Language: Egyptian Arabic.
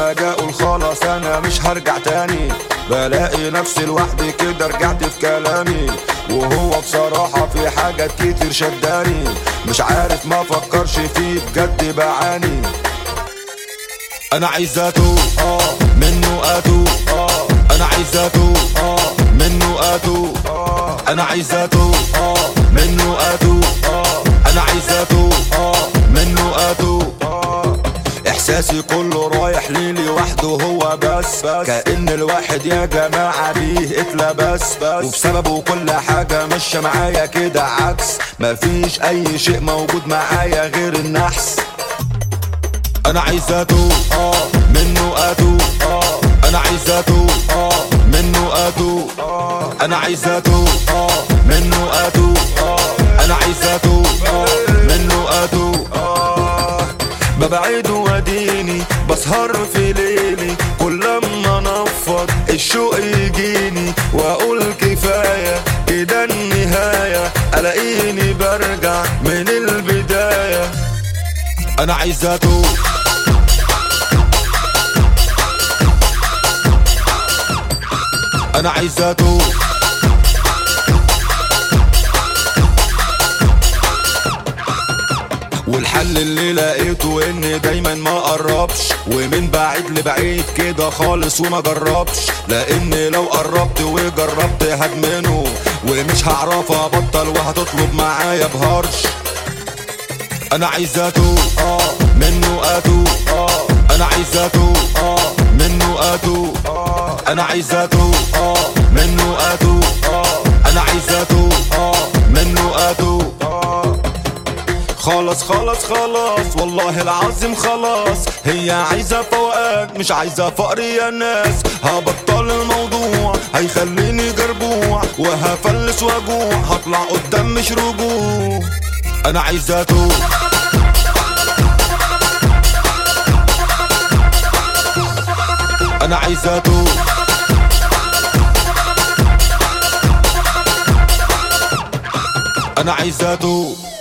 لما اجي اقول خلاص انا مش هرجع تاني بلاقي نفسي لوحدي كده رجعت في كلامي وهو بصراحة في حاجات كتير شداني مش عارف ما فكرش فيه بجد بعاني انا عايز اتوب اه منه اتوب اه انا عايز اتوب اه منه اتوب اه انا عايز اتوب اه منه اتوب اه انا عايز اتوب اه منه اتوب اه احساسي كله رايح لي لوحده هو بس بس كأن الواحد يا جماعة بيه اتلبس بس وبسببه كل حاجة ماشية معايا كده عكس مفيش اي شيء موجود معايا غير النحس انا عايز اتوب اه منه اتوب اه انا عايز اتوب اه منه اتوب اه انا عايز اتوب اه منه اتوب اه انا عايز اتوب اه منه اتوب اه ببعد واديني بسهر في ليلي كل لما انفض الشوق يجيني واقول كفايه كده النهايه الاقيني برجع من البدايه انا عايز اتوب انا عايز اتوب والحل اللي لقيته ان دايما ما قربش ومن بعيد لبعيد كده خالص وما جربش لان لو قربت وجربت هدمنه ومش هعرف ابطل وهتطلب معايا بهرش انا عايز اتوب اه منه اتوب اه انا عايز اتوب اه منه اتوب اه انا عايز اتوب اه منه اتوب اه انا عايز اتوب اه منه اتوب اه خلاص خلاص خلاص والله العظيم خلاص هي عايزة فوقات مش عايزة فقر يا ناس هبطل الموضوع هيخليني جربوع وهفلس واجوع هطلع قدام مش رجوع انا عايز اتوب انا عايز اتوب انا عايز اتوب